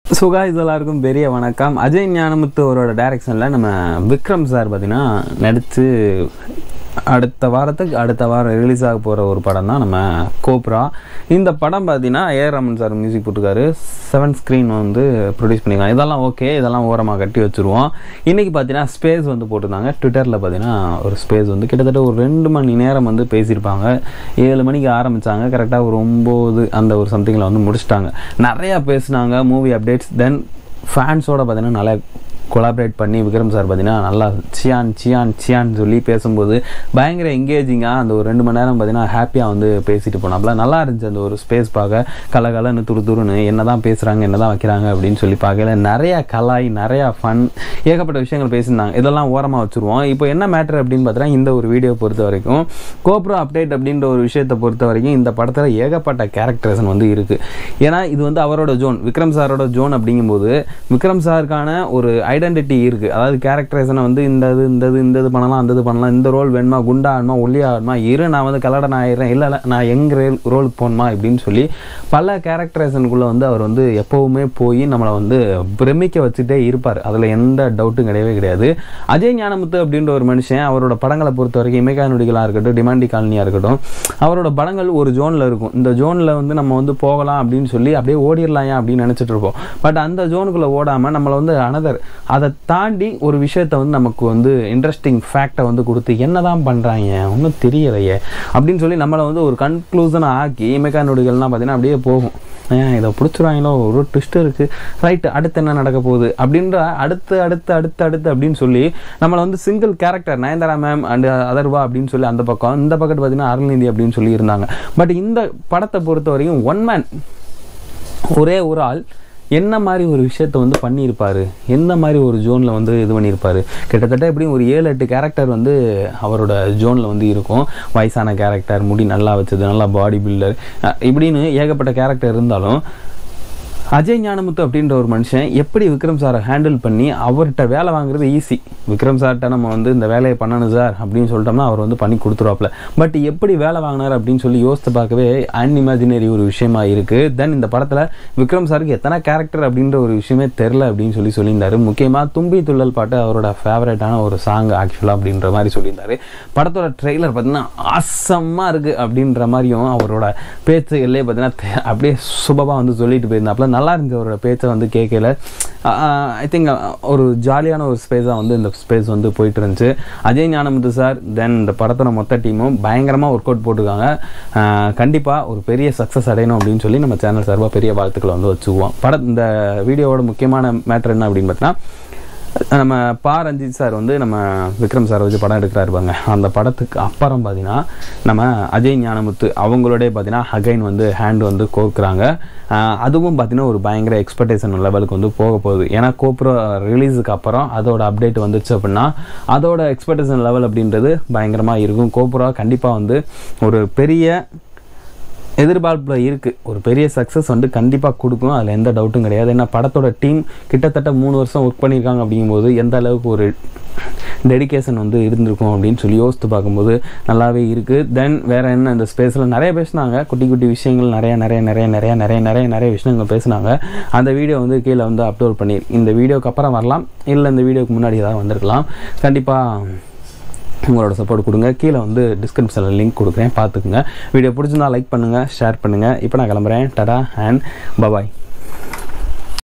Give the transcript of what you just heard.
சுகாய்ஸ் எல்லாருக்கும் பெரிய வணக்கம் அஜய் ஞானமுத்து அவரோட டைரக்ஷனில் நம்ம விக்ரம் சார் பார்த்தீங்கன்னா நடித்து அடுத்த வாரத்துக்கு அடுத்த வாரம் ரிலீஸ் ஆக போகிற ஒரு படம் தான் நம்ம கோப்ரா இந்த படம் பார்த்தீங்கன்னா ஏ ரமன் சார் மியூசிக் போட்டிருக்காரு செவன் ஸ்க்ரீன் வந்து ப்ரொடியூஸ் பண்ணியிருக்காங்க இதெல்லாம் ஓகே இதெல்லாம் ஓரமாக கட்டி வச்சுருவோம் இன்றைக்கி பார்த்தீங்கன்னா ஸ்பேஸ் வந்து போட்டிருந்தாங்க ட்விட்டரில் பார்த்தீங்கன்னா ஒரு ஸ்பேஸ் வந்து கிட்டத்தட்ட ஒரு ரெண்டு மணி நேரம் வந்து பேசியிருப்பாங்க ஏழு மணிக்கு ஆரம்பித்தாங்க கரெக்டாக ஒரு ஒம்பது அந்த ஒரு சம்திங்கில் வந்து முடிச்சிட்டாங்க நிறையா பேசுனாங்க மூவி அப்டேட்ஸ் தென் ஃபேன்ஸோட பார்த்தீங்கன்னா நல்லா கொலாபரேட் பண்ணி விக்ரம் சார் பார்த்தீங்கன்னா நல்லா சியான் சியான் சியான் சொல்லி பேசும்போது பயங்கர எங்கேஜிங்காக அந்த ஒரு ரெண்டு மணி நேரம் பார்த்தீங்கன்னா ஹாப்பியாக வந்து பேசிட்டு போனாப்புல நல்லா இருந்துச்சு அந்த ஒரு ஸ்பேஸ் பார்க்க கலகலன்னு துரு துருன்னு என்ன தான் பேசுகிறாங்க என்ன தான் வைக்கிறாங்க அப்படின்னு சொல்லி பார்க்கல நிறையா கலாய் நிறையா ஃபன் ஏகப்பட்ட விஷயங்கள் பேசியிருந்தாங்க இதெல்லாம் ஓரமாக வச்சுருவோம் இப்போ என்ன மேட்ரு அப்படின்னு பார்த்தீங்கன்னா இந்த ஒரு வீடியோ பொறுத்த வரைக்கும் கோப்ரோ அப்டேட் அப்படின்ற ஒரு விஷயத்தை பொறுத்த வரைக்கும் இந்த படத்தில் ஏகப்பட்ட கேரக்டர்ஸன் வந்து இருக்குது ஏன்னா இது வந்து அவரோட ஜோன் விக்ரம் சாரோட ஜோன் அப்படிங்கும்போது விக்ரம் சாருக்கான ஒரு ஐடென்டிட்டி இருக்குது அதாவது கேரக்டரைசனை வந்து இந்த இது இந்த இது இந்த இது பண்ணலாம் அந்த இது பண்ணலாம் இந்த ரோல் வேணுமா குண்டா ஆடணுமா ஒல்லி ஆடணுமா இரு நான் வந்து கலடன் ஆயிடுறேன் இல்லை இல்லை நான் எங் ரோலுக்கு போகணுமா இப்படின்னு சொல்லி பல கேரக்டரைசனுக்குள்ளே வந்து அவர் வந்து எப்போவுமே போய் நம்மளை வந்து பிரமிக்க வச்சுட்டே இருப்பார் அதில் எந்த டவுட்டும் கிடையவே கிடையாது அஜய் ஞானமுத்து அப்படின்ற ஒரு மனுஷன் அவரோட படங்களை பொறுத்த வரைக்கும் இமைக்கா நொடிகளாக இருக்கட்டும் டிமாண்டி காலனியாக இருக்கட்டும் அவரோட படங்கள் ஒரு ஜோனில் இருக்கும் இந்த ஜோனில் வந்து நம்ம வந்து போகலாம் அப்படின்னு சொல்லி அப்படியே ஓடிடலாம் ஏன் அப்படின்னு நினச்சிட்டு இருப்போம் பட் அந்த ஜோனுக்குள்ளே ஓடாமல் நம்மளை வந்து அனதர் அதை தாண்டி ஒரு விஷயத்த வந்து நமக்கு வந்து இன்ட்ரெஸ்டிங் ஃபேக்டை வந்து கொடுத்து என்ன தான் பண்ணுறாங்க ஒன்றும் தெரியலையே அப்படின்னு சொல்லி நம்மளை வந்து ஒரு கன்க்ளூசனை ஆக்கி இமைக்கா நொடிகள்லாம் பார்த்தீங்கன்னா அப்படியே போகும் ஏன் இதை பிடிச்சிருவாங்களோ ஒரு ட்விஸ்ட் இருக்குது ரைட்டு அடுத்து என்ன நடக்க போகுது அப்படின்ற அடுத்து அடுத்து அடுத்து அடுத்து அப்படின்னு சொல்லி நம்மளை வந்து single character Nayanthara ma'am and Atharvaa அப்படின்னு சொல்லி அந்த பக்கம் இந்த பக்கத்து பார்த்தீங்கன்னா அருள்நிதி அப்படின்னு சொல்லி இருந்தாங்க பட் இந்த படத்தை பொறுத்த வரைக்கும் ஒன் மேன் ஒரே ஒரு ஆள் என்ன மாதிரி ஒரு விஷயத்த வந்து பண்ணியிருப்பார் எந்த மாதிரி ஒரு ஜோனில் வந்து இது பண்ணியிருப்பார் கிட்டத்தட்ட எப்படியும் ஒரு ஏழு எட்டு கேரக்டர் வந்து அவரோட ஜோனில் வந்து இருக்கும் வயசான கேரக்டர் முடி நல்லா வச்சது நல்லா பாடி பில்டர் இப்படின்னு ஏகப்பட்ட கேரக்டர் இருந்தாலும் அஜய் ஞானமுத்து அப்படின்ற ஒரு மனுஷன் எப்படி விக்ரம் சாரை ஹேண்டில் பண்ணி அவர்கிட்ட வேலை வாங்குறது ஈஸி விக்ரம் சார்கிட்ட நம்ம வந்து இந்த வேலையை பண்ணணும் சார் அப்படின்னு சொல்லிட்டோம்னா அவர் வந்து பண்ணி கொடுத்துருவாப்ல பட் எப்படி வேலை வாங்கினார் அப்படின்னு சொல்லி யோசித்து பார்க்கவே அன்இமேஜினரி ஒரு விஷயமா இருக்குது தென் இந்த படத்தில் விக்ரம் சாருக்கு எத்தனை கேரக்டர் அப்படின்ற ஒரு விஷயமே தெரில அப்படின்னு சொல்லி சொல்லியிருந்தாரு முக்கியமாக தும்பி துள்ளல் பாட்டு அவரோட ஃபேவரட்டான ஒரு சாங் ஆக்சுவலாக அப்படின்ற மாதிரி சொல்லியிருந்தாரு படத்தோட ட்ரெய்லர் பார்த்தீங்கன்னா ஆசமாக இருக்குது அப்படின்ற மாதிரியும் அவரோட பேச்சுகளே பார்த்தீங்கன்னா அப்படியே சுபமாக வந்து சொல்லிட்டு போயிருந்தாப்புல நல்லா இருந்துச்சு அவரோட பேச்சை வந்து கேட்கல ஐ திங்க் ஒரு ஜாலியான ஒரு ஸ்பேஸாக வந்து இந்த ஸ்பேஸ் வந்து போயிட்டு இருந்துச்சு அஜய் ஞானமுத்து சார் தென் இந்த படத்தோட மொத்த டீமும் பயங்கரமாக ஒர்க் அவுட் போட்டிருக்காங்க கண்டிப்பாக ஒரு பெரிய சக்ஸஸ் அடையணும் அப்படின்னு சொல்லி நம்ம சேனல் சார்பாக பெரிய வாழ்த்துக்களை வந்து வச்சுக்குவோம் பட இந்த வீடியோவோட முக்கியமான மேட்ரு என்ன அப்படின்னு பார்த்தீங்கன்னா நம்ம பா ரஞ்சித் சார் வந்து நம்ம விக்ரம் சார் வச்சு படம் எடுக்கிறாரு பாருங்க அந்த படத்துக்கு அப்புறம் பார்த்தீங்கன்னா நம்ம அஜய் ஞானமுத்து அவங்களோடய பார்த்தீங்கன்னா ஹகைன் வந்து ஹேண்ட் வந்து கோக்குறாங்க அதுவும் பார்த்தீங்கன்னா ஒரு பயங்கர எக்ஸ்பெக்டேஷன் லெவலுக்கு வந்து போக போகுது ஏன்னா கோப்ரோ ரிலீஸுக்கு அப்புறம் அதோட அப்டேட் வந்துச்சு அப்படின்னா அதோட எக்ஸ்பெக்டேஷன் லெவல் அப்படின்றது பயங்கரமாக இருக்கும் கோப்ரோ கண்டிப்பாக வந்து ஒரு பெரிய எதிர்பார்ப்பில் இருக்குது ஒரு பெரிய சக்ஸஸ் வந்து கண்டிப்பாக கொடுக்கும் அதில் எந்த டவுட்டும் கிடையாது ஏன்னா படத்தோட டீம் கிட்டத்தட்ட மூணு வருஷம் ஒர்க் பண்ணியிருக்காங்க அப்படிங்கும்போது எந்த அளவுக்கு ஒரு டெடிக்கேஷன் வந்து இருந்திருக்கும் அப்படின்னு சொல்லி யோசித்து பார்க்கும்போது நல்லாவே இருக்குது தென் வேறு என்ன இந்த ஸ்பேஸில் நிறைய பேசினாங்க குட்டி குட்டி விஷயங்கள் நிறைய நிறைய நிறைய நிறைய நிறைய நிறைய நிறைய விஷயங்கள் பேசினாங்க அந்த வீடியோ வந்து கீழே வந்து அப்லோட் பண்ணி இந்த வீடியோக்கு அப்புறம் வரலாம் இல்லை இந்த வீடியோக்கு முன்னாடி ஏதாவது வந்திருக்கலாம் கண்டிப்பாக உங்களோட சப்போர்ட் கொடுங்க கீழே வந்து டிஸ்கிரிப்ஷனில் லிங்க் கொடுக்குறேன் பார்த்துக்குங்க வீடியோ பிடிச்சிருந்தா லைக் பண்ணுங்கள் ஷேர் பண்ணுங்கள் இப்போ நான் கிளம்புறேன் டடா அண்ட் பபாய்